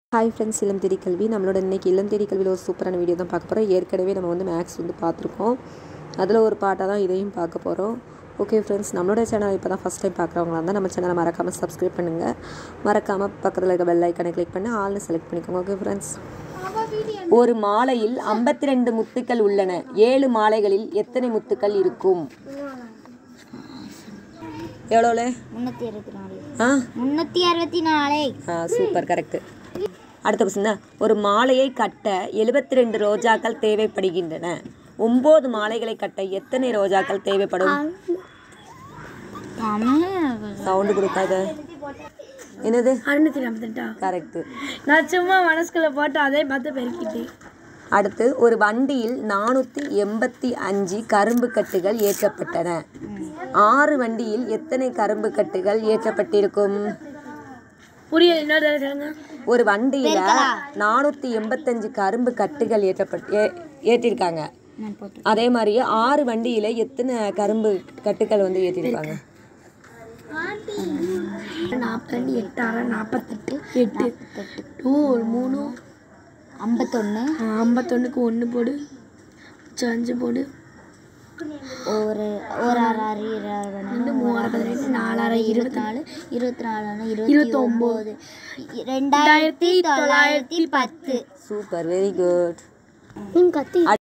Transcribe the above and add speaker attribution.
Speaker 1: hi friends இளம் தேடி கல்வி நம்மளோட இன்னைக்கு இளம் தேடி கல்வியில் ஒரு சூப்பரான வீடியோ தான் பார்க்க போகிறோம் ஏற்கனவே நம்ம வந்து மேக்ஸ் வந்து பார்த்துருக்கோம் அதில் ஒரு பாட்டாக தான் இதையும் பார்க்க போகிறோம் ஓகே ஃப்ரெண்ட்ஸ் நம்மளோட சேனல் இப்போ தான் ஃபஸ்ட் டைம் பார்க்குறவங்களா இருந்தால் நம்ம சேனலை மறக்காமல் சப்ஸ்கிரைப் பண்ணுங்கள் மறக்காமல் பக்கத்தில் இருக்க பெல் ஐக்கனை கிளிக் பண்ணி ஆள்னு செலக்ட் பண்ணிக்கோங்க ஓகே ஃப்ரெண்ட்ஸ் ஒரு மாலையில் ஐம்பத்தி ரெண்டு முத்துக்கள் உள்ளன ஏழு மாலைகளில் எத்தனை முத்துக்கள் இருக்கும் எவ்வளோல
Speaker 2: முன்னூற்றி அறுபத்தி நாலு
Speaker 1: ஆ
Speaker 2: முன்னூற்றி அறுபத்தி நாலு
Speaker 1: ஆ சூப்பர் கரெக்டு அடுத்த கொஸ்டின் தான் ஒரு மாலையை கட்ட எழுபத்தி ரெண்டு ரோஜாக்கள் தேவைப்படுகின்றன ஒம்பது மாலைகளை கட்ட எத்தனை ரோஜாக்கள் தேவைப்படும் சவுண்டு கொடுக்காத என்னது
Speaker 3: அறுநூத்தி நாற்பத்தெட்டா
Speaker 1: கரெக்டு
Speaker 3: நான் சும்மா மனசுக்குள்ள போட்டு அதே பார்த்து பெருக்கிட்டேன்
Speaker 1: அடுத்து ஒரு வண்டியில் நானூற்றி எண்பத்தி அஞ்சு கரும்பு கட்டுகள் ஏற்றப்பட்டன ஆறு வண்டியில் எத்தனை கரும்பு கட்டுகள் ஏற்றப்பட்டிருக்கும்
Speaker 3: புரியல இன்னொரு தடவை சொல்லுங்க
Speaker 1: ஒரு வண்டியில் நானூற்றி எண்பத்தஞ்சு கரும்பு கட்டுகள் ஏற்றப்பட்டு ஏ ஏற்றிருக்காங்க
Speaker 2: நான் போட்டு
Speaker 1: அதே மாதிரியே ஆறு வண்டியில் எத்தனை கரும்பு கட்டுக்கள் வந்து ஏற்றிருக்காங்க
Speaker 3: நாற்பத்தி எட்டு ஆறு நாற்பத்தெட்டு எட்டு டூ ஒரு மூணு
Speaker 2: ஐம்பத்தொன்று
Speaker 3: ஆ, ஐம்பத்தொன்னுக்கு ஒன்று போடு மிச்சம் அஞ்சு போடு
Speaker 2: ஒரு ஒரு ஆறு ஆறு இருபது
Speaker 3: ரெண்டு மூவாயிரம் பதினெட்டு நாலாயிரம் இருபத்தி
Speaker 2: நாலு இருபத்தி நாலு இருபத்தி ஒம்பது ரெண்டாயிரத்தி தொள்ளாயிரத்தி பத்து
Speaker 1: சூப்பர் வெரி குட்
Speaker 2: நீங்கள் கத்தி